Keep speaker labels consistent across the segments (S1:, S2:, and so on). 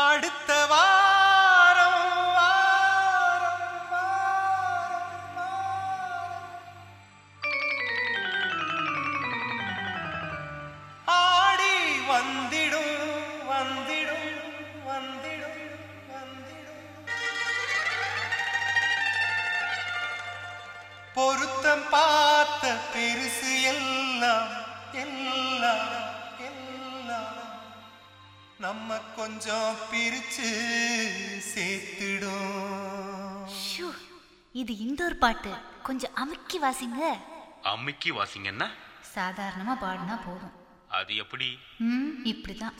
S1: அடுத்த வாரம் வாரம், வாரம், வாரம். ஆடி வந்திடும் வந்திடும் வந்திடும் வந்திடும் பொருத்தம் பார்த்த பெருசு எல்லாம் எல்லாம் எல்லாம் நம்ம கொஞ்சம் பிரிச்சு சேர்த்துடும்
S2: ஷூ, இது இண்டோர் பாட்டு கொஞ்சம் அமுக்கி வாசிங்க
S3: அம்மிக்கு வாசிங்கன்னா
S2: சாதாரணமா பாடினா போதும்
S3: அது எப்படி
S2: ம் இப்படிதான்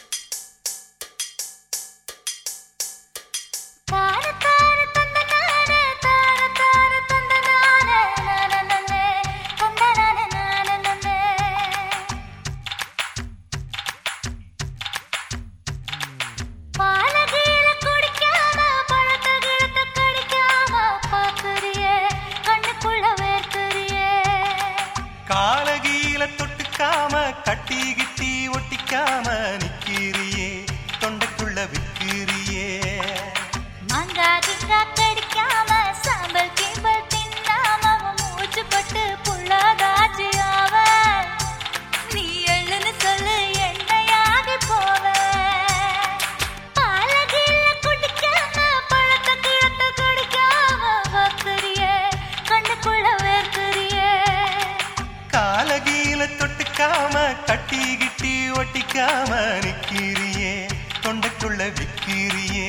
S2: பாலகீழ குடிக்காம பழத்த கிழத்த கடிக்காம பாக்குறியே கண்ணுக்குள்ள வேர்க்குறியே
S1: காலகீல தொட்டுக்காம கட்டி கிட்டி ஒட்டிக்காம நிக்கிறியே தொண்டைக்குள்ள விக்கிறியே
S2: மாங்கா கிங்கா கடிக்காம சாம்பல் கிம்பல் தின்னாம அவன் மூச்சு பட்டு புள்ளாதாச்சியாவ நீ எழுன்னு சொல்லு என்னையாகி போவ பாலகீழ குடிக்காம பழத்த கிழத்த கடிக்காம வாக்குறியே கண்ணுக்குள்ள வேர்க்குறியே
S1: காலகீல தொட்டுக்காம கட்டி கிட்டி ஒட்டிக்காம நிக்கிறியே தொண்டைக்குள்ள விக்கிறியே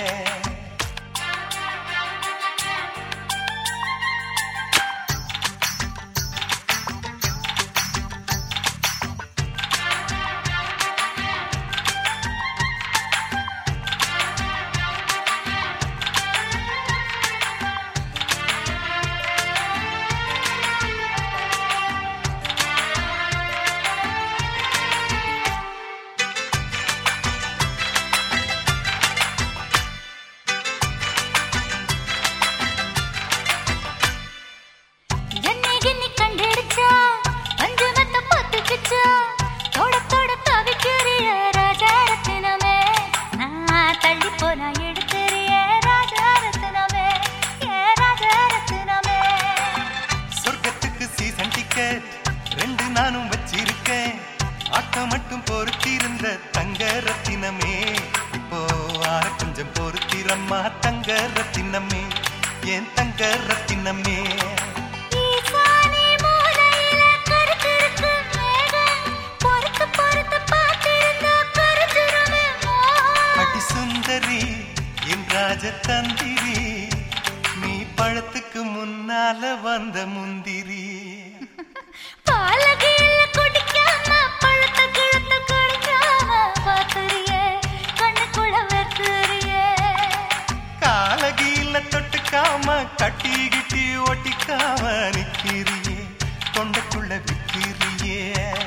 S2: என்னை கிண்ணி கண்டெடுச்சா பஞ்சமத்த பத்துக்குச்சா தொட தொட தவிக்கிறிய ராஜாரத்தினமே நான் தள்ளி போனா எடுக்கிறிய ராஜாரத்தினமே ஏ ராஜாரத்தினமே
S1: சொர்க்கத்துக்கு சீசன் டிக்கெட் ரெண்டு நானும் வச்சிருக்கேன் ஆட்டம் மட்டும் பொறுத்திருந்த தங்க ரத்தினமே இப்போ ஆற கொஞ்சம் பொறுத்திரம்மா தங்க ரத்தினமே என் தங்க ரத்தினமே
S2: ஈசானி மூலையில கருத்திருக்கு மேகம் பொறுத்து பொறுத்து பார்த்திருந்தா கருத்துருமே மோகம்
S1: அடி சுந்தரி என் ராஜதந்திரி நீ பழத்துக்கு முன்னால வந்த முந்திரி
S2: பாலகீழ குடிக்காம பழத்த கிழத்த குடிக்காம பாக்குறியே கண்ணுக்குள்ள வைக்கிறியே
S1: காலகீல தொட்டுக்காம கட்டி கிட்டி ஒட்டிக்காம நிக்கிறியே தொண்டைக்குள்ள விக்கிறியே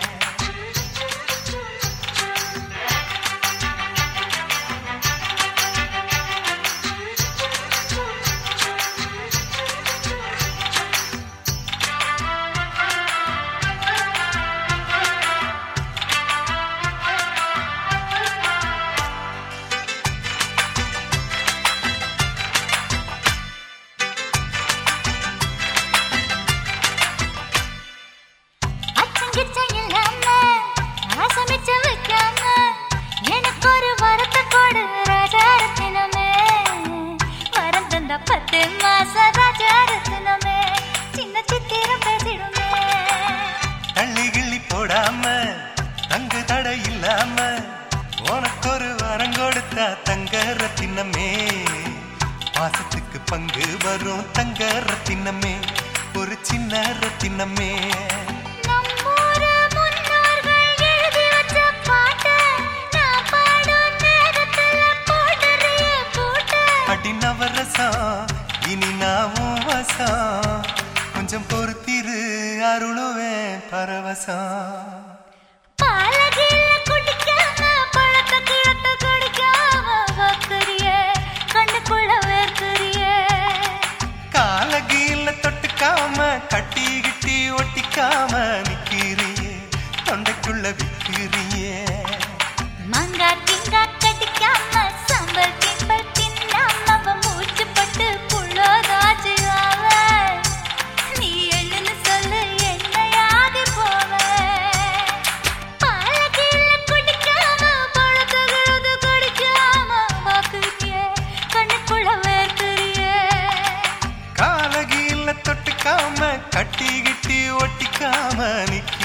S2: அச்சங்கிச்சம் இல்லாம நான் சமைச்சு வைக்காம எனக்கு ஒரு வரத்தை கொடு ராஜாரத்தினமே வரம் தந்த பத்து மாச ராஜாரத்தினமே சின்ன சித்திரம் பேசிடுமே
S1: தள்ளி கிள்ளி போடாம தங்கு தடை இல்லாம உனக்கு ஒரு வரம் கொடுத்தா தங்க ரத்தினமே பாசத்துக்கு பங்கு வரும் தங்க ரத்தினமே ஒரு சின்ன ரத்தினமே
S2: நம்மூரு முன்னோர்கள் எழுதி வச்ச பாட்டு நான் பாடும் நேரத்துல போடுறிய பூட்டு
S1: அடி நவரசம் இனி நாவும் வசம் கொஞ்சம் பொறுத்திரு அருளுவேன் பரவசம்
S2: பாலகீழ குடிக்காம பழத்த கிழத்த குடிக்காம வாக்குறியே கண்ணுக்குள்ள வேர்க்குறியே
S1: காலகீல தொட்டுக்காம கட்டி கிட்டி ஒட்டிக்காம நிக்கிறியே தொண்டைக்குள்ள விக்கிறியே
S2: மாங்கா கிங்கா கடிக்காம
S1: கட்டி கிட்டி ஒட்டிக்காம நிக்கிறியே